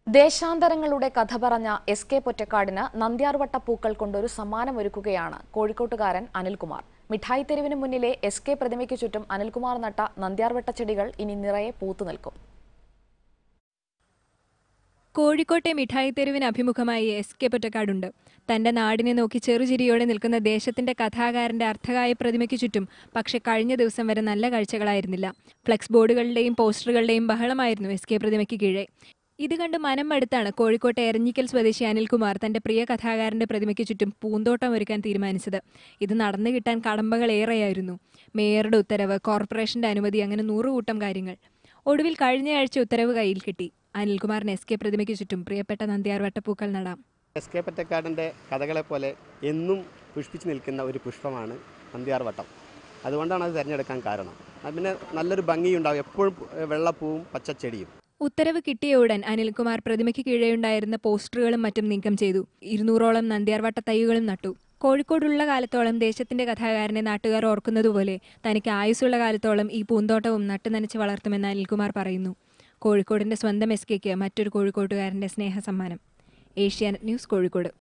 ദേശാന്തരങ്ങളുടെ കഥ പറഞ്ഞ S K പൊറ്റക്കാടിന് നന്ദ്യാർവട്ട പൂക്കൾ കൊണ്ടൊരു സമ്മാനം ഒരുക്കുകയാണ് കോഴിക്കോട്ടുകാരൻ അനിൽകുമാർ മിഠായി തെരുവിന് മുന്നിലെ എസ് കെ പ്രതിമയ്ക്ക് ചുറ്റും അനിൽകുമാർ നട്ട നന്ദ്യാർവട്ട ചെടികൾ ഇനി നിറയെ പൂത്തു നിൽക്കും കോഴിക്കോട്ടെ മിഠായി തെരുവിന് അഭിമുഖമായി എസ് കെ പൊറ്റക്കാടുണ്ട് തന്റെ നാടിനെ നോക്കി ചെറുചിരിയോടെ നിൽക്കുന്ന ദേശത്തിന്റെ കഥാകാരന്റെ അർത്ഥകായ പ്രതിമയ്ക്ക് ചുറ്റും പക്ഷെ കഴിഞ്ഞ ദിവസം വരെ നല്ല കാഴ്ചകളായിരുന്നില്ല ഫ്ലെക്സ് ബോർഡുകളുടെയും പോസ്റ്ററുകളുടെയും ബഹളമായിരുന്നു എസ് കെ പ്രതിമയ്ക്ക് കീഴെ ഇത് കണ്ട് മനം മടുത്താണ് കോഴിക്കോട്ടെ എരഞ്ഞിക്കൽ സ്വദേശി അനിൽകുമാർ തന്റെ പ്രിയ കഥാകാരന്റെ പ്രതിമയ്ക്ക് ചുറ്റും പൂന്തോട്ടം ഒരുക്കാൻ തീരുമാനിച്ചത് ഇത് നടന്നു കിട്ടാൻ കടമ്പകൾ ഏറെയായിരുന്നു മേയറുടെ ഉത്തരവ് കോർപ്പറേഷന്റെ അനുമതി അങ്ങനെ നൂറുകൂട്ടം കാര്യങ്ങൾ ഒടുവിൽ കഴിഞ്ഞയാഴ്ച ഉത്തരവ് കയ്യിൽ കിട്ടി അനിൽകുമാറിന് എസ് കെ പ്രതിമയ്ക്ക് ചുറ്റും പ്രിയപ്പെട്ട നന്ദ്യാർ വട്ടപ്പൂക്കൾ നടാം എസ് കെ പറ്റക്കാടിൻ്റെ കഥകളെ പോലെ എന്നും പുഷ്പിച്ച് നിൽക്കുന്ന ഒരു പുഷ്പമാണ് നന്ദിയാർ വട്ടം അതുകൊണ്ടാണ് അത് തിരഞ്ഞെടുക്കാൻ കാരണം അത് പിന്നെ നല്ലൊരു ഭംഗിയുണ്ടാവും എപ്പോഴും വെള്ളപ്പൂവും പച്ചച്ചെടിയും ഉത്തരവ് കിട്ടിയ ഉടൻ അനിൽകുമാർ പ്രതിമയ്ക്ക് കീഴെയുണ്ടായിരുന്ന പോസ്റ്ററുകളും മറ്റും നീക്കം ചെയ്തു ഇരുന്നൂറോളം നന്ദ്യാർവട്ട തൈകളും നട്ടു കോഴിക്കോടുള്ള കാലത്തോളം ദേശത്തിന്റെ കഥാകാരനെ നാട്ടുകാർ ഓർക്കുന്നതുപോലെ തനിക്ക് ആയുസ്സുള്ള കാലത്തോളം ഈ പൂന്തോട്ടവും നട്ടുനനച്ച് വളർത്തുമെന്ന് അനിൽകുമാർ പറയുന്നു കോഴിക്കോടിന്റെ സ്വന്തം എസ് കെക്ക് മറ്റൊരു കോഴിക്കോട്ടുകാരന്റെ സ്നേഹ സമ്മാനം ഏഷ്യാനെറ്റ് ന്യൂസ് കോഴിക്കോട്